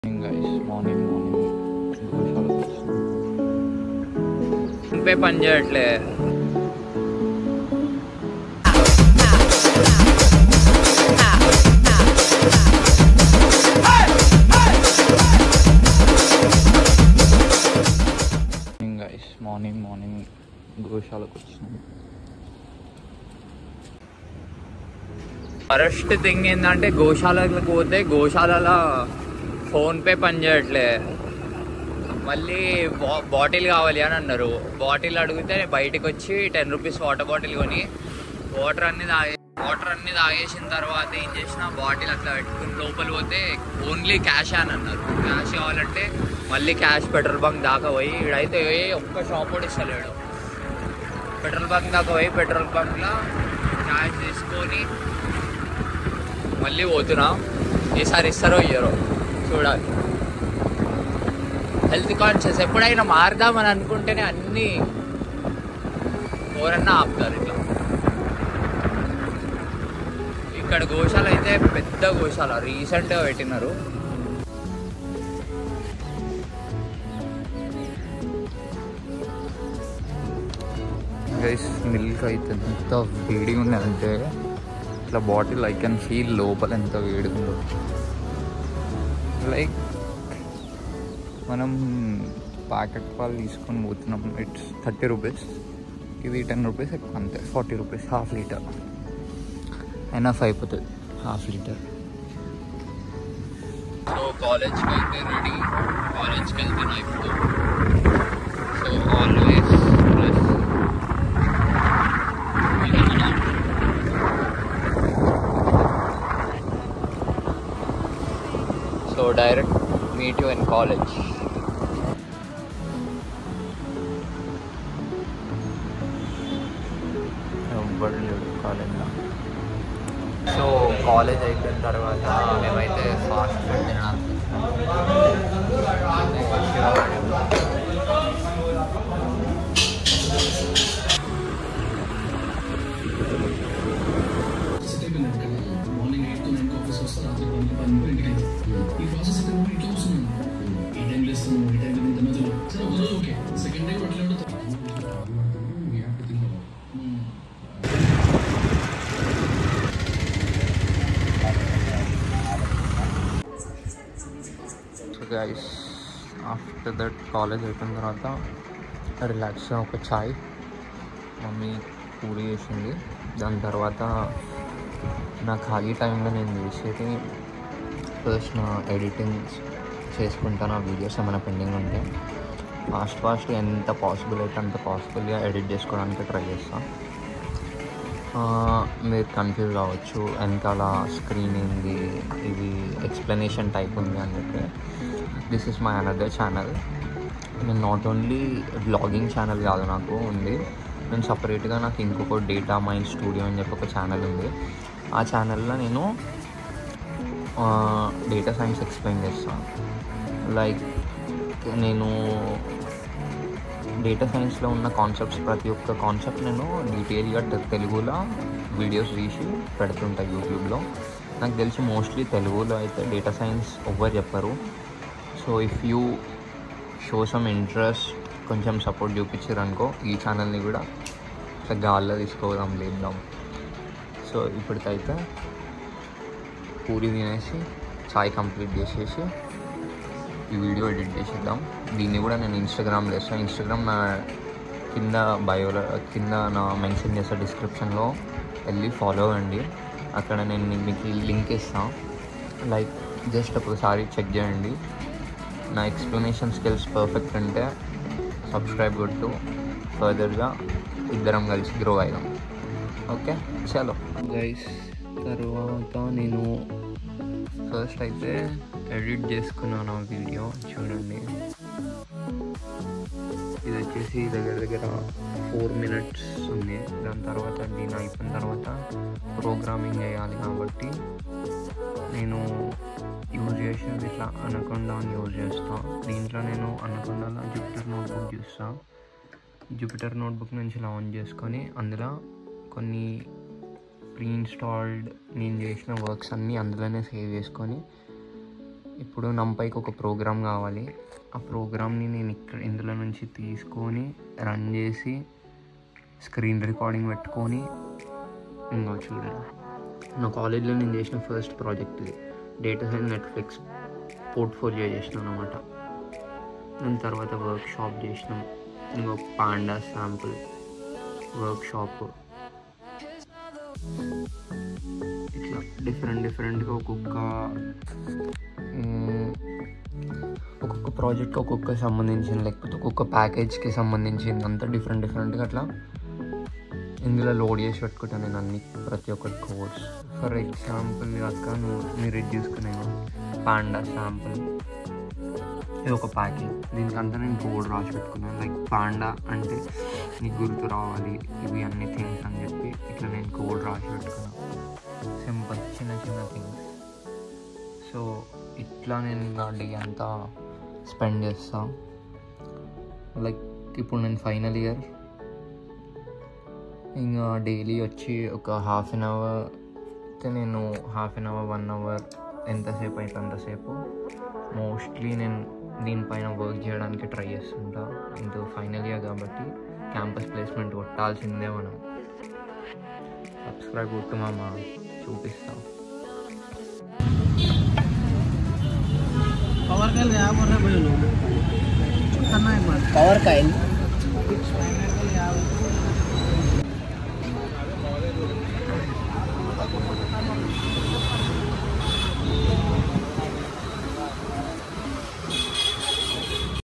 morning guys morning morning గోశాలకు వచ్చినాం PhonePe పని చేయట్లే మార్నింగ్ గైస్ మార్నింగ్ మార్నింగ్ గోశాలకు వచ్చినాం ఫస్ట్ థింగ్ ఏంటంటే గోశాలకు పోతే గోశాలలో ఫోన్పే పని చేయట్లే మళ్ళీ బా- బాటిల్ కావాలి అని అన్నారు బాటిల్ అడిగితే బయటకు వచ్చి టెన్ రూపీస్ వాటర్ బాటిల్ కొని వాటర్ అన్ని తాగే వాటర్ అన్ని తాగేసిన తర్వాత ఏం చేసిన బాటిల్ అట్లా పెట్టుకుని లోపల పోతే ఓన్లీ క్యాష్ అని అన్నారు క్యాష్ కావాలంటే మళ్ళీ క్యాష్ పెట్రోల్ బంక్ దాకా పోయి ఇడైతే ఏ ఒక్క షాప్ కూడా ఇస్తలేడు పెట్రోల్ బంక్ దాకా పోయి పెట్రోల్ బంక్లో క్యాష్ తీసుకొని మళ్ళీ పోతున్నా ఈసారి ఇస్తారో ఇయ్యరో చూడాలి హెల్త్ కాన్షియస్ ఎప్పుడైనా మారదామని అనుకుంటేనే అన్నీ ఎవరన్నా ఆపుతారు ఇట్లా ఇక్కడ గోశాల అయితే పెద్ద గోశాల రీసెంట్గా పెట్టినారు గైస్ మిల్క్ అయితే ఎంత వేడిగా ఉన్నదంటే ఇట్లా బాటిల్ ఐ కెన్ ఫీల్ లోపల ఎంత వేడిగా ఉందో లైక్ మనం ప్యాకెట్ పాలు తీసుకొని పోతున్నాం ఇట్స్ థర్టీ రూపీస్ ఇది టెన్ రూపీస్ ఎక్కువ అంతే forty rupees half litre enough అయిపోతుంది హాఫ్ లీటర్ సో కాలేజ్కి అయితే రెడీ కాలేజ్కి వెళ్తున్నా ఇప్పుడు so always plus so direct meet you in college ఎవ్వరు లేడు కాలేజ్లో సో కాలేజ్ అయిపోయిన తర్వాత మేమైతే ఫాస్ట్ ఫుడ్ తినడానికి morning eight to nine office వస్తే రాత్రి పన్నెండు పన్నెండు ఇంటికి వెళ్తాం ఈ ప్రాసెస్ ఇక్కడ కూడా ఇట్లా వస్తున్నాను ఈ టైం చేస్తున్నాం ఈ టైం ఇంత మధ్యలో సరే ఒక రోజు ఓకే సెకండ్ టైం అట్లా ఉంటుంది so guys after that college అయిపోయిన తర్వాత రిలాక్స్గా ఒక చాయ్ మమ్మీ పూరి చేసింది దాని తర్వాత నా ఖాళీ టైంలో నేను చేసేది ఫస్ట్ నా ఎడిటింగ్ చేసుకుంటాను ఆ వీడియోస్ ఏమైనా పెండింగ్ ఉంటే ఫాస్ట్ ఫాస్ట్ ఎంత పాసిబుల్ అయితే అంత పాసిబుల్గా ఎడిట్ చేసుకోవడానికి ట్రై చేస్తాను మీరు కన్ఫ్యూజ్ అవ్వచ్చు వెనకాల స్క్రీన్ ఏంది ఇది ఎక్స్ప్లెనేషన్ టైప్ ఉంది అని చెప్పి this is my another channel నేను నాట్ ఓన్లీ బ్లాగింగ్ ఛానల్ కాదు నాకు ఉంది నేను సపరేట్గా నాకు ఇంకొక డేటా మైండ్ స్టూడియో అని చెప్పి ఒక ఛానల్ ఉంది ఆ ఛానల్లో నేను డేటా సైన్స్ ఎక్స్ప్లెయిన్ చేస్తాను లైక్ నేను డేటా సైన్స్లో ఉన్న కాన్సెప్ట్స్ ప్రతి ఒక్క కాన్సెప్ట్ నేను డీటెయిల్గా తె- తెలుగులో వీడియోస్ తీసి పెడుతుంటా యూట్యూబ్లో నాకు తెలిసి మోస్ట్లీ తెలుగులో అయితే డేటా సైన్స్ ఎవ్వరు చెప్పరు so if you show some interest కొంచెం సపోర్ట్ చూపించారు అనుకో ఈ ఛానల్ని కూడా ఇట్లా గాల్లో తీసుకోదాం లేద్దాం సో ఇప్పటికైతే పూరి తినేసి చాయ్ కంప్లీట్ చేసేసి ఈ వీడియో ఎడిట్ చేసేద్దాం దీన్ని కూడా నేను ఇన్స్టాగ్రామ్లో వేస్తాను ఇన్స్టాగ్రామ్ నా కింద బయోలో కింద నా మెన్షన్ చేసే డిస్క్రిప్షన్లో వెళ్ళి ఫాలో అవ్వండి అక్కడ నేను మీ- మీకు లింక్ ఇస్తాను లైక్ జస్ట్ ఒకసారి చెక్ చేయండి నా ఎక్స్ప్లెనేషన్ స్కిల్స్ పర్ఫెక్ట్ అంటే సబ్స్క్రైబ్ కొట్టు ఫర్దర్గా ఇద్దరం కలిసి గ్రో అయ్యాం ఓకే చలో గైస్ తర్వాత నేను ఫస్ట్ అయితే ఎడిట్ చేసుకున్నాను ఆ వీడియో చూడండి ఇది వచ్చేసి దగ్గర దగ్గర ఫోర్ మినిట్స్ ఉంది దాని తర్వాత దీని అయిపోయిన తర్వాత ప్రోగ్రామింగ్ చేయాలి కాబట్టి నేను యూజ్ చేసేది ఇట్లా అనకొండ అని యూజ్ చేస్తాను దీంట్లో నేను అనకొండలో జూపిటర్ నోట్బుక్ చూస్తాను జూపిటర్ నోట్బుక్ నుంచి ఇలా ఆన్ చేసుకొని అందులో కొన్ని ప్రీ ఇన్స్టాల్డ్ నేను చేసిన వర్క్స్ అన్నీ అందులోనే సేవ్ చేసుకొని ఇప్పుడు నంపైకి ఒక ప్రోగ్రామ్ కావాలి ఆ ప్రోగ్రామ్ని నేను ఇక్కడ ఇందులో నుంచి తీసుకొని రన్ చేసి స్క్రీన్ రికార్డింగ్ పెట్టుకొని ఇంకో చూడండి నా కాలేజ్లో నేను చేసిన ఫస్ట్ ప్రాజెక్ట్ ఇది డేటా సైన్స్ నెట్ఫ్లిక్స్ పోర్ట్ఫోలియో చేసినాను అనమాట దాని తర్వాత వర్క్ షాప్ చేసినాం ఇంకో పాండా శాంపుల్ వర్క్ షాప్ ఇట్లా డిఫరెంట్ డిఫరెంట్గా ఒక్కొక్క మ్, ఒక్కొక్క ప్రాజెక్ట్కి ఒక్కొక్క సంబంధించిన లేకపోతే ఒక్కొక్క ప్యాకేజ్కి సంబంధించింది అంతా డిఫరెంట్ డిఫరెంట్గా అట్లా ఇందులో లోడ్ చేసి పెట్టుకుంటాను నేను అన్ని ప్రతి ఒక్కటి కోర్స్ ఫర్ ఎగ్జాంపుల్ అక్క నువ్వు మీరు ఇది చూసుకునేవా పాండా శాంపుల్ ఇది ఒక ప్యాకేజ్ దీనికంతా నేను కోడ్ రాసి పెట్టుకున్నాను లైక్ పాండా అంటే నీకు గుర్తు రావాలి ఇవి అన్ని థింగ్స్ అని చెప్పి ఇట్లా నేను కోడ్ రాసి పెట్టుకున్నాను సింపుల్ చిన్న చిన్న థింగ్స్ సో ఇట్లా నేను నా డే అంతా స్పెండ్ చేస్తా లైక్ ఇప్పుడు నేను ఫైనల్ ఇయర్ ఇంకా డైలీ వచ్చి ఒక హాఫ్ అన్ అవర్ అయితే నేను half an hour one hour ఎంతసేపు అయితే అంతసేపు మోస్ట్లీ నేను దీనిపైన వర్క్ చేయడానికి ట్రై చేస్తుంటా ఇంత ఫైనల్ ఇయర్ కాబట్టి క్యాంపస్ ప్లేస్మెంట్ కొట్టాల్సిందే మనం సబ్స్క్రైబ్ కొట్టు మామ చూపిస్తా कवर कर गया बोल रहे भाई लोग करना एक बार कवर का